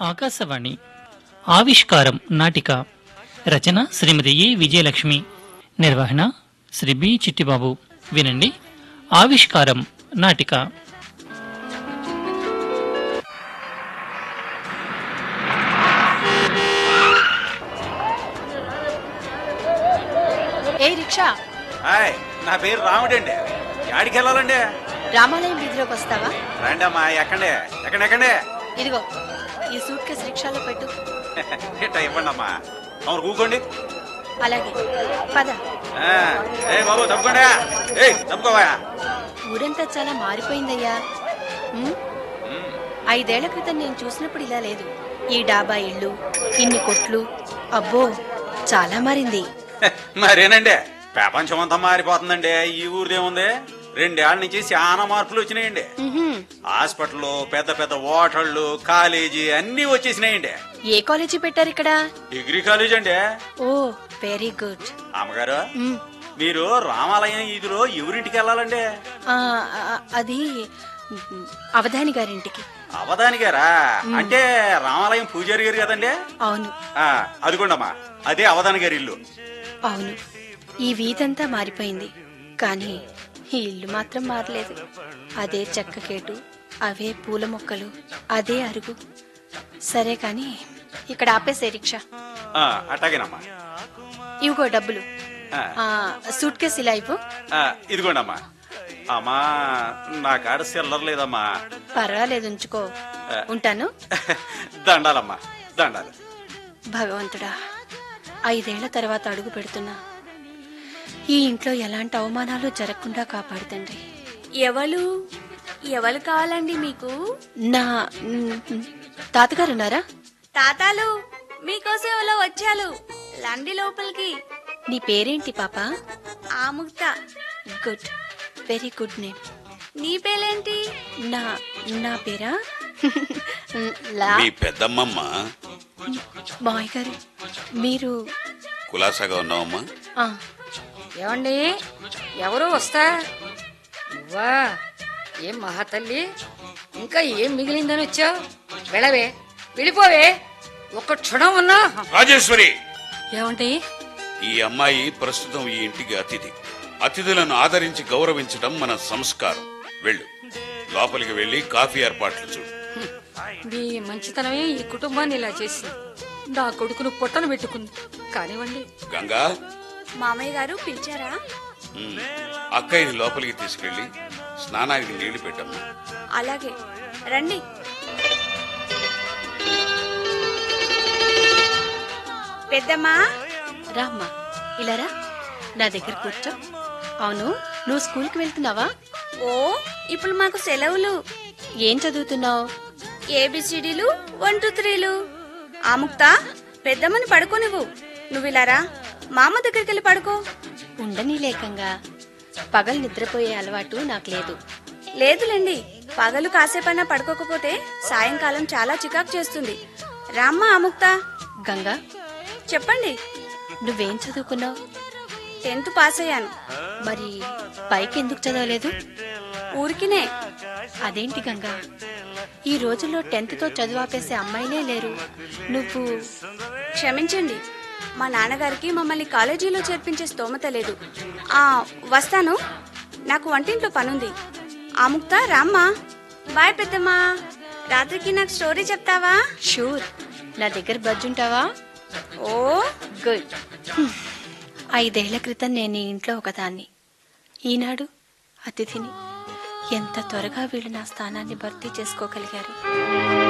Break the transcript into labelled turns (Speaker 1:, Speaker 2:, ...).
Speaker 1: ఆకాశవాణి ఆవిష్కారం నాటిక రచన శ్రీమతి ఏ విజయలక్ష్మి నిర్వహణ శ్రీ బి చిట్టిబాబు వినండి ఆవిష్కారం నాటిక
Speaker 2: ఏ రిక్షా
Speaker 3: హాయ్ నా పేరు రాముడండి యాడికి వెళ్ళాలండి
Speaker 2: రామాలయం వీధిలోకి వస్తావా
Speaker 3: రండి అమ్మా ఎక్కండి ఎక్కండి ఎక్కండి
Speaker 2: ఇదిగో ఈ సూట్ కేసు రిక్షాలో పెట్టు
Speaker 3: ఇట్ట ఇవ్వండి అమ్మా అవును కూకోండి
Speaker 2: అలాగే పద
Speaker 3: ఆ, ఏ బాబు తప్పుకోండి ఏ తప్పుకోవా
Speaker 2: ఊరంతా చాలా మారిపోయిందయ్యా ఉమ్, ఐదేళ్ల క్రితం నేను చూసినప్పుడు ఇలా లేదు ఈ డాబా ఇళ్ళు ఇన్ని కొట్లు అబ్బో చాలా మారింది
Speaker 3: మరేనండి ప్రపంచం అంతా మారిపోతుందండి ఈ ఊరిదేముంది రెండేళ్ల నుంచి చాలా మార్పులు వచ్చినాయండి
Speaker 2: ఉహుం,
Speaker 3: హాస్పిటల్ పెద్ద పెద్ద హోటళ్ళు కాలేజీ అన్ని వచ్చేసినాయండి
Speaker 2: ఏ కాలేజీ పెట్టారు ఇక్కడ
Speaker 3: డిగ్రీ కాలేజ్ అండి
Speaker 2: ఓ వెరీ గుడ్
Speaker 3: అమ్మగారు
Speaker 2: ఉమ్,
Speaker 3: మీరు రామాలయం ఈదిలో ఎవరింటికి వెళ్ళాలండి
Speaker 2: ఆ, ఆ, అది ఉమ్, అవధాని గారింటికి
Speaker 3: అవధాని గారా అంటే రామాలయం పూజారి గారు కదండి
Speaker 2: అవును
Speaker 3: ఆ, అదిగోండమ్మా అదే అవధాని గారి ఇల్లు
Speaker 2: అవును ఈ వీధంతా మారిపోయింది కానీ ఈ ఇల్లు మాత్రం మారలేదు అదే చెక్కకేటు అవే పూల మొక్కలు అదే అరుగు సరే కానీ ఇక్కడ ఆపేసే రిక్షా
Speaker 3: ఆ, అట్టాగేనమ్మా
Speaker 2: ఇవిగో డబ్బులు
Speaker 3: ఆ,
Speaker 2: ఆ, సూట్ కేసు ఇలా ఇవ్వు
Speaker 3: ఆ, ఇదిగోండమ్మా అమ్మా నా కాడ సిల్లర్ లేదమ్మా
Speaker 2: పర్వాలేదు ఉంచుకో ఉంటాను
Speaker 3: దండాలమ్మా దండాలు
Speaker 2: భగవంతుడా ఐదేళ్ల తర్వాత అడుగు పెడుతున్నా ఈ ఇంట్లో ఎలాంటి అవమానాలు జరగకుండా కాపాడుతండి
Speaker 4: ఎవరు ఎవరు కావాలండి మీకు
Speaker 2: నా మ్, తాతగారు ఉన్నారా
Speaker 4: తాతాలు మీకోసం ఎవరో వచ్చారు లండి లోపలికి
Speaker 2: నీ పేరేంటి పాప
Speaker 4: Amukta
Speaker 2: good very good name
Speaker 4: నీ పేరేంటి
Speaker 2: నా నా పేరా లా
Speaker 5: మీ పెద్దమ్మమ్మ
Speaker 2: మాయ్ గారు మీరు
Speaker 5: కులాసాగా ఉన్నావమ్మా
Speaker 2: ఆ,
Speaker 6: ఏమండి ఎవరు వస్తా నువ్వా ఏం మహాతల్లి ఇంకా ఏం మిగిలిందని వచ్చావు వెళ్ళవే వెళ్ళిపోవే ఒక్క క్షణం ఉన్నా
Speaker 5: రాజేశ్వరి
Speaker 6: ఏమండి
Speaker 5: ఈ అమ్మాయి ప్రస్తుతం ఈ ఇంటికి అతిథి అతిథులను ఆదరించి గౌరవించడం మన సంస్కారం వెళ్ళు లోపలికి వెళ్లి కాఫీ ఏర్పాట్లు చూడు
Speaker 6: మీ మంచితనమే ఈ కుటుంబాన్ని ఇలా చేసింది నా కొడుకును పొట్టను పెట్టుకుంది కానివ్వండి
Speaker 5: గంగా
Speaker 4: మామయ్య గారు పిలిచారా
Speaker 5: ఉమ్, అక్కయ్యని లోపలికి తీసుకెళ్లి స్నానానికి నీళ్లు పెట్టమ్మా
Speaker 4: అలాగే రండి పెద్దమ్మా
Speaker 2: రామ్మా ఇలా రా నా దగ్గర కూర్చో అవును నువ్వు స్కూల్కి వెళ్తున్నావా
Speaker 4: ఓ ఇప్పుడు మాకు సెలవులు
Speaker 2: ఏం చదువుతున్నావు
Speaker 4: ఏబిసిడీలు వన్ టూ త్రీలు ఆముక్త పెద్దమ్మని పడుకోనివ్వు నువ్వు ఇలా రా మామ దగ్గరికి వెళ్ళి పడుకో
Speaker 2: ఉండని లేకంగా పగలు నిద్రపోయే అలవాటు నాకు లేదు
Speaker 4: లేదులేండి పగలు కాసేపైనా పడుకోకపోతే సాయంకాలం చాలా చికాకు చేస్తుంది రామ్మ ఆముక్త
Speaker 2: గంగా
Speaker 4: చెప్పండి
Speaker 2: నువ్వేం చదువుకున్నావు
Speaker 4: టెన్త్ పాస్ అయ్యాను
Speaker 2: మరి పైకి ఎందుకు చదవలేదు
Speaker 4: ఊరికినే
Speaker 2: అదేంటి గంగా ఈ రోజుల్లో టెన్త్ తో చదువు ఆపేసే అమ్మాయిలే లేరు నువ్వు
Speaker 4: క్షమించండి మా నాన్నగారికి మమ్మల్ని కాలేజీలో చేర్పించే స్తోమత లేదు ఆ వస్తాను నాకు వంటింట్లో పనుంది ఆముక్త రామ్మా బాయ్ పెద్దమ్మా రాత్రికి నాకు స్టోరీ చెప్తావా
Speaker 2: షూర్ నా దగ్గర బజ్జుంటావా
Speaker 4: ఓ
Speaker 2: గుడ్ హ్మ్. ఐదేళ్ల క్రితం నేను ఈ ఇంట్లో ఒకదాన్ని ఈనాడు అతిథిని ఎంత త్వరగా వీళ్ళు నా స్థానాన్ని భర్తీ చేసుకోగలిగారు